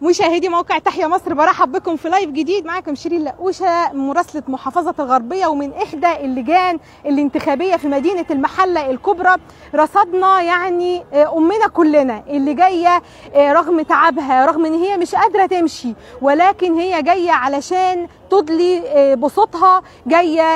مشاهدي موقع تحيا مصر برحب بكم في لايف جديد معاكم شيرين لقوشه مراسله محافظه الغربيه ومن احدى اللجان الانتخابيه في مدينه المحله الكبرى رصدنا يعني امنا كلنا اللي جايه رغم تعبها رغم ان هي مش قادره تمشي ولكن هي جايه علشان تدلي بصوتها جايه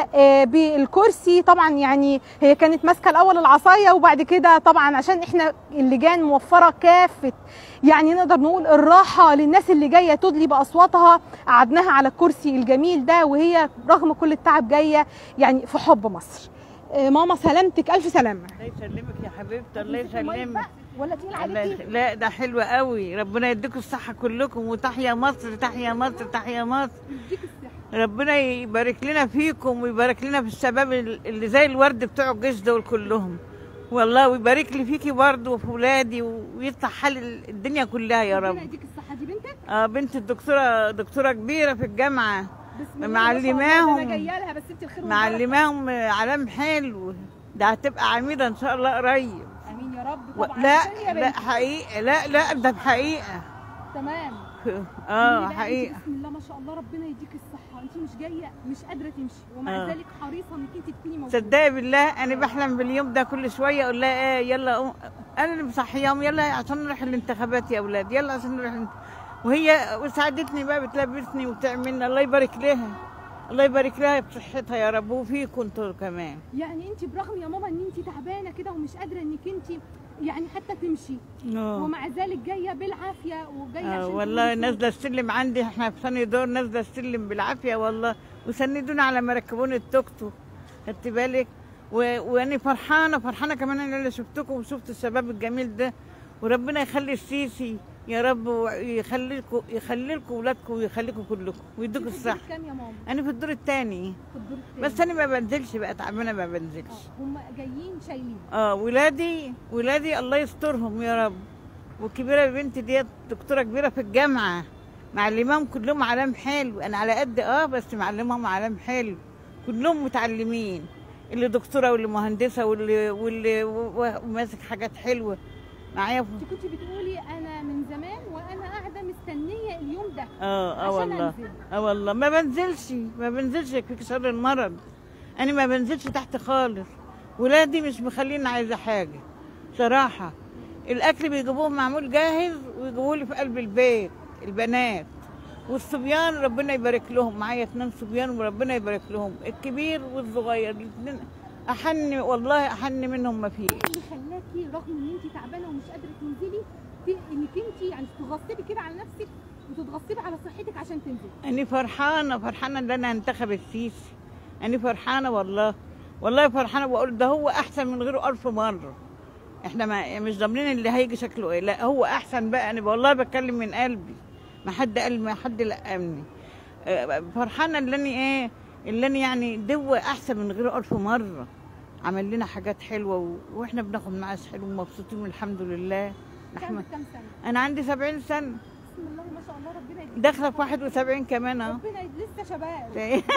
بالكرسي طبعا يعني هي كانت ماسكه الاول العصايه وبعد كده طبعا عشان احنا اللجان موفره كافه يعني نقدر نقول الراحه للناس اللي جايه تدلي باصواتها قعدناها على الكرسي الجميل ده وهي رغم كل التعب جايه يعني في حب مصر ماما سلامتك الف سلامه الله يسلمك يا حبيبتي الله يسلمك ولا تقيل الله عليكي يخ- لا ده حلو قوي ربنا يديكم الصحة كلكم وتحيا مصر تحيا مصر تحيا مصر يديك الصحه ربنا يبارك لنا فيكم ويبارك لنا في الشباب اللي زي الورد بتوع الجيش دول كلهم والله ويبارك لي فيكي برضه وفي ولادي ويفتح حال الدنيا كلها يا ربنا رب يديك الصحه دي بنتك اه بنت الدكتوره دكتوره كبيره في الجامعه بسم الله ما شاء الله، ده معلماهم. انا جايه لها بس انت الخير والبركة. معلماهم علام حلو ده هتبقى عميده ان شاء الله قريب امين يا رب و- طبعا لا عشان يا لا بنتي. حقيقه لا لا ده بحقيقه تمام اه قولي بقى أنت حقيقه بسم الله ما شاء الله ربنا يديك الصحه انت مش جايه مش قادره تمشي ومع آه. ذلك حريصه انك انت تكوني موجوده صدقي بالله انا بحلم باليوم ده كل شويه اقول لها ايه يلا قوم. انا اللي مصحياهم يلا عشان نروح الانتخابات يا اولاد يلا عشان نروح الانت- وهي وساعدتني بقى بتلبسني وتعملنا الله يبارك لها الله يبارك لها بصحتها يا رب وفيكم انتوا كمان يعني انت برغم يا ماما ان انت تعبانه كده ومش قادره انك انت يعني حتى تمشي ومع ذلك جايه بالعافيه وجايه آه عشان والله تقولي نازله السلم عندي احنا في ثاني دور نازله السلم بالعافيه والله وسندونا على ما ركبوني التوك توك خدت بالك و... وانا فرحانه فرحانه كمان انا اللي شفتكم وشفت الشباب الجميل ده وربنا يخلي السيسي يا رب ويخلي لكم يخلي لكم اولادكم ويخليكم كلكم ويديكم انت في الدور الصحه كام يا ماما انا في الدور الثاني في الدور التاني. بس انا ما بنزلش بقى تعبانه ما بنزلش اه هم جايين شايلين اه ولادي ولادي الله يسترهم يا رب والكبيره بنتي ديت دكتوره كبيره في الجامعه معلماهم كلهم علام حلو انا على قد اه بس معلمهم علام حلو كلهم متعلمين اللي دكتوره واللي مهندسه واللي واللي و- و- وماسك حاجات حلوه معايا في- انت كنت بتقولي انا من زمان وانا قاعده مستنيه اليوم ده اه اه عشان والله أنزل. اه والله ما بنزلش ما بنزلش يكفيك شر المرض انا ما بنزلش تحت خالص ولادي مش مخليني عايزه حاجه صراحه الاكل بيجيبوه معمول جاهز ويجيبوه لي في قلب البيت البنات والصبيان ربنا يبارك لهم معايا اتنين صبيان وربنا يبارك لهم الكبير والصغير الاثنين احن والله احن منهم ما فيه ايه اللي خلاكي رغم ان انت تعبانه ومش قادره تنزلي ت- انك انت يعني تغصبي كده على نفسك وتتغصبي على صحتك عشان تنزلي أنا فرحانة فرحانة إن أنا هنتخب السيسي أنا فرحانة والله والله فرحانة بقول ده هو أحسن من غيره ألف مرة إحنا ما مش ضامنين اللي هيجي شكله إيه لا هو أحسن بقى أنا والله بتكلم من قلبي ما حد قال ما حد لقمني آه، فرحانة اللي أنا إيه اللي أنا يعني دو أحسن من غيره ألف مرة عمل لنا حاجات حلوة و- وإحنا بناخد معاش حلو ومبسوطين الحمد لله كام نحمد كام سنه أنا عندي سبعين سنة بسم الله ما شاء الله ربنا يديك داخلة في واحد وسبعين كمان أهو ربنا يد- لسه شباب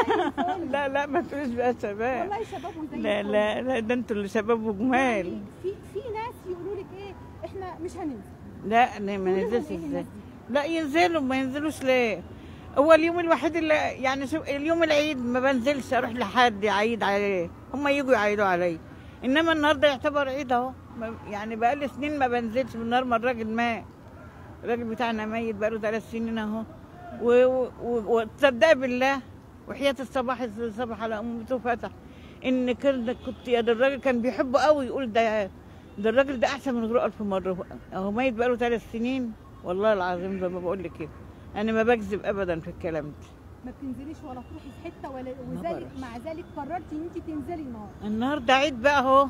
لا لا ما تقولش بقى شباب والله شباب وزي لا الفل. لا لا ده انتوا اللي شباب وجمال يعني في في ناس يقولوا لك ايه احنا مش هننزل لا انا ما قولي لهم نزلش إيه ازاي الناس دي؟ لا ينزلوا ما ينزلوش ليه هو اليوم الوحيد اللي يعني شو اليوم العيد ما بنزلش اروح لحد يعيد عليه هم يجوا يعيدوا علي انما النهارده يعتبر عيد اهو ما- يعني بقالي سنين ما بنزلش من نهار ما الراجل مات الراجل بتاعنا ميت بقاله ثلاث سنين اهو و- و- و- وتصدقي بالله وحياة الصباح الصباح على امته فتح ان كنت كنت يا ده الراجل كان بيحبه قوي يقول ده ده الراجل ده احسن من غيره الف مره اهو ميت بقاله ثلاث سنين والله العظيم زي ما بقول لك كده انا ما بكذب ابدا في الكلام ده ما بتنزليش ولا تروحي في حته ولا وذلك بروحش. مع ذلك قررتي ان انت تنزلي النهارده النهارده عيد بقى اهو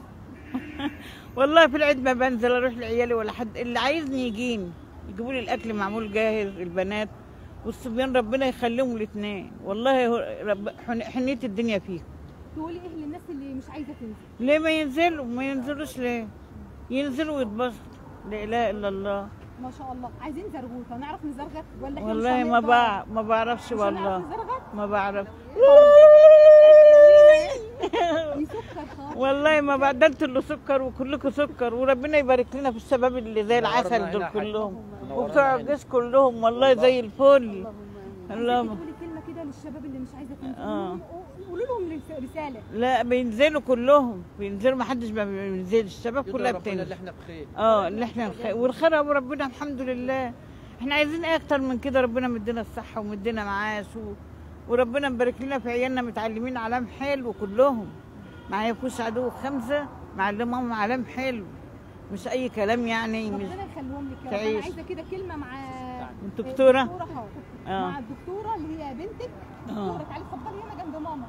والله في العيد ما بنزل اروح لعيالي ولا حد اللي عايزني يجيني يجيبوا لي الاكل معمول جاهز البنات والصبيان ربنا يخليهم الاثنين والله هو رب حن- حنيه الدنيا فيهم تقولي ايه للناس اللي مش عايزه تنزل ليه ما ينزلوا ما ينزلوش ليه ينزلوا ويتبسطوا لا اله الا الله ما شاء الله عايزين زرغوطه نعرف نزرغط ولا احنا مش والله ما هنقدر؟ بع... ما بعرفش مش هنعرف والله نزرغط ما بعرف دي سكر خالص والله ما بعدلت له سكر وكلكم سكر وربنا يبارك لنا في الشباب اللي زي العسل نورنا دول هنا حاج. كلهم نورنا وبتوع هنا. الجيش كلهم والله زي الفل اللهم تقولي كلمه كده للشباب اللي مش عايزه تنزل آه. قولوا لهم رساله لا بينزلوا كلهم بينزلوا ما حدش ما بينزلش الشباب يدعو كلها ربنا بتنزل اللي احنا بخير اه اللي احنا الخير والخير ابو ربنا الحمد لله احنا عايزين ايه اكتر من كده ربنا مدينا الصحه ومدينا معاش و... وربنا مبارك لنا في عيالنا متعلمين علام حلو كلهم معايا كوش عدو خمسه معلمهم علام حلو مش اي كلام يعني مش ربنا يخليهم لك يا رب. تعيش. انا عايزه كده كلمه مع الدكتوره الدكتوره حاضر. اه مع الدكتوره اللي هي بنتك آه. دكتوره تعالي اتفضلي هنا جنب ماما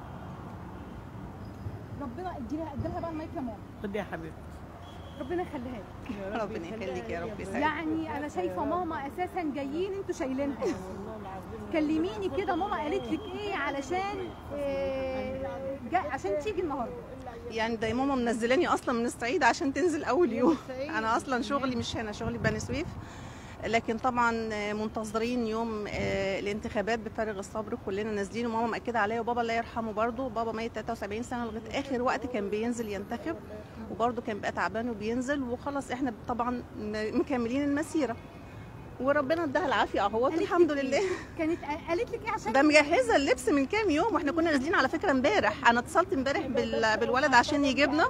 ربنا اديلها اديلها بقى المايك يا ماما خدي يا حبيبتي ربنا يخليها لك ربنا يخليك يا رب يسعدك يعني انا شايفه ماما اساسا جايين انتوا شايلينها كلميني كده ماما قالت لك ايه علشان إيه جا عشان تيجي النهارده يعني ده ماما منزلاني اصلا من الصعيد عشان تنزل اول يوم انا اصلا شغلي مش هنا شغلي بني سويف لكن طبعا منتظرين يوم آه، الانتخابات بفارغ الصبر كلنا نازلين وماما مأكده عليا وبابا الله يرحمه برضه بابا ميت 73 سنه لغايه اخر وقت كان بينزل ينتخب وبرضه كان بقى تعبان وبينزل وخلاص احنا طبعا م- مكملين المسيره وربنا اداها العافيه اهوت قالت لك الحمد إيه؟ لله كانت قالت لك ايه عشان ده مجهزه اللبس من كام يوم واحنا كنا نازلين على فكره امبارح انا اتصلت امبارح بال... بالولد عشان يجيبنا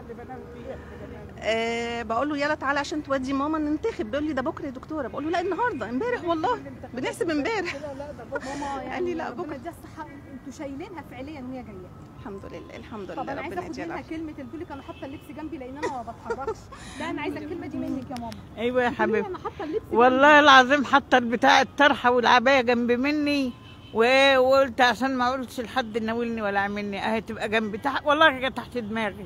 أه بقول له يلا تعالى عشان تودي ماما ننتخب بيقول لي ده بكره يا دكتوره بقول له لا النهارده امبارح والله بنحسب امبارح ماما يعني قال لي لا، ربنا بكرة. يديها الصحه انتوا شايلينها فعليا وهي جايه الحمد لله الحمد طب لله انا عايزه ربنا اخد يديها منها العافيه كلمه تقول لك انا حاطه اللبس جنبي لان انا ما بتحركش لا انا عايزه الكلمه دي منك يا ماما ايوه يا قولي لي حبيبتي انا حاطه اللبس جنبي. والله العظيم حاطه البتاع الطرحه والعبايه جنب مني و- وقلت عشان ما اقولش لحد ناولني ولا عاملني اهي تبقى جنبي تحت والله كانت تحت دماغي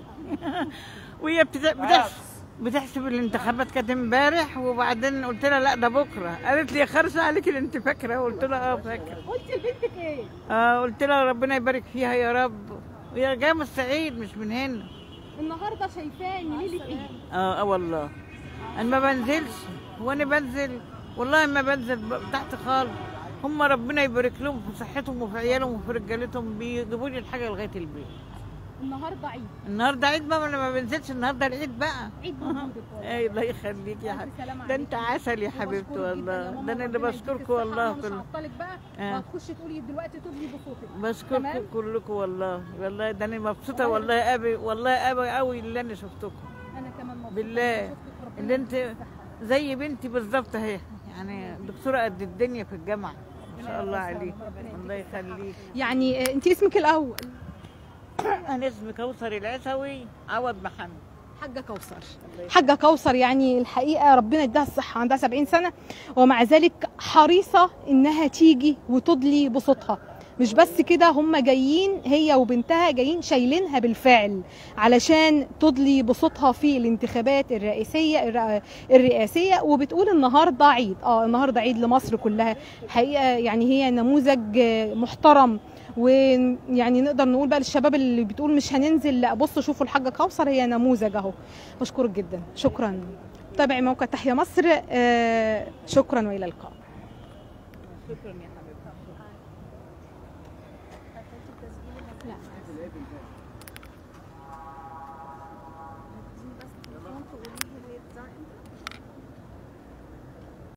وهي بتت- بتحسب بتحسب الانتخابات كانت امبارح وبعدين قلت لها لا ده بكره قالت لي يا خرسه عليك اللي انت فاكره قلت لها اه فاكره قلت لبنتك ايه اه قلت لها ربنا يبارك فيها يا رب وهي جايه من الصعيد مش من هنا النهارده شايفاه ان ليله ايه اه اه والله انا ما بنزلش هو انا بنزل والله ما بنزل ب- تحت خالص هم ربنا يبارك لهم في صحتهم وفي عيالهم وفي رجالتهم بيجيبوا لي الحاجه لغايه البيت النهارده عيد النهارده عيد بقى انا ما بنزلش النهارده العيد بقى عيد وجودك والله. اي الله يخليك يا ألف حبيبي سلامة ده انت عليكي. عسل يا وبشكرك حبيبتي جداً يا والله ماما، ده انا اللي ربنا يديك بشكركم الصحة، والله وأنا مش كله هعطلك بقى آه. وهتخشي تقولي دلوقتي تبني بصوتك بشكركم تمام؟ كلكم والله والله ده انا مبسوطه والله والله قوي والله قوي قوي اللي انا شفتكم انا كمان مبسوطه بالله. إني شفتك، ربنا اللي انت يديك الصحة. زي بنتي بالظبط اهي يعني دكتوره قد الدنيا في الجامعه ما شاء الله عليك الله يخليك يعني آه، انت اسمك الاول انا اسمي كوثر العسوي عوض محمد حاجه كوثر حاجه كوثر يعني الحقيقه ربنا يديها الصحه عندها 70 سنه ومع ذلك حريصه انها تيجي وتدلي بصوتها مش بس كده هم جايين هي وبنتها جايين شايلينها بالفعل علشان تدلي بصوتها في الانتخابات الرئيسيه الر- الرئاسيه وبتقول النهارده عيد اه النهارده عيد لمصر كلها حقيقه يعني هي نموذج آه، محترم ويعني نقدر نقول بقى للشباب اللي بتقول مش هننزل لا بصوا شوفوا الحاجه كوثر هي نموذج اهو بشكرك جدا شكرا تابعي موقع تحيا مصر آه، شكرا والى اللقاء شكرا يا حبيبتي لا